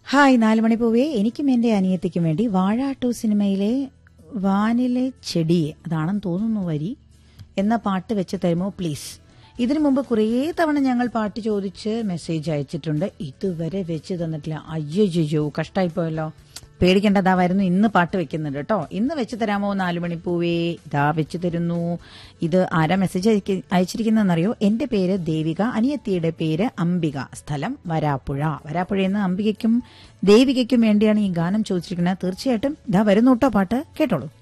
hi നാല് മണി പോവേ എനിക്കും എന്റെ അനിയത്തിക്കും വേണ്ടി വാഴ ടു സിനിമയിലെ വാനിലെ ചെടിയെ അതാണെന്ന് തോന്നുന്നു വരി എന്ന പാട്ട് വെച്ച് തരുമോ പ്ലീസ് ഇതിനു മുമ്പ് കുറേ തവണ ഞങ്ങൾ പാട്ട് ചോദിച്ച് മെസ്സേജ് അയച്ചിട്ടുണ്ട് ഇതുവരെ വെച്ച് തന്നിട്ടില്ല അയ്യോ കഷ്ടായിപ്പോയല്ലോ പേടിക്കേണ്ടതാ വരുന്നു ഇന്ന് പാട്ട് വെക്കുന്നുണ്ട് കേട്ടോ ഇന്ന് വെച്ച് തരാമോ നാലു മണിപ്പൂവേ ഇതാ വെച്ച് തരുന്നു ഇത് ആരാ മെസ്സേജ് അയച്ചിരിക്കുന്നതെന്നറിയോ എന്റെ പേര് ദേവിക അനിയത്തിയുടെ പേര് അംബിക സ്ഥലം വരാപ്പുഴ വരാപ്പുഴയിൽ നിന്ന് അംബികയ്ക്കും ദേവികയ്ക്കും വേണ്ടിയാണ് ഈ ഗാനം ചോദിച്ചിരിക്കുന്നത് തീർച്ചയായിട്ടും ഇതാ വരുന്നു കേട്ടോ പാട്ട് കേട്ടോളൂ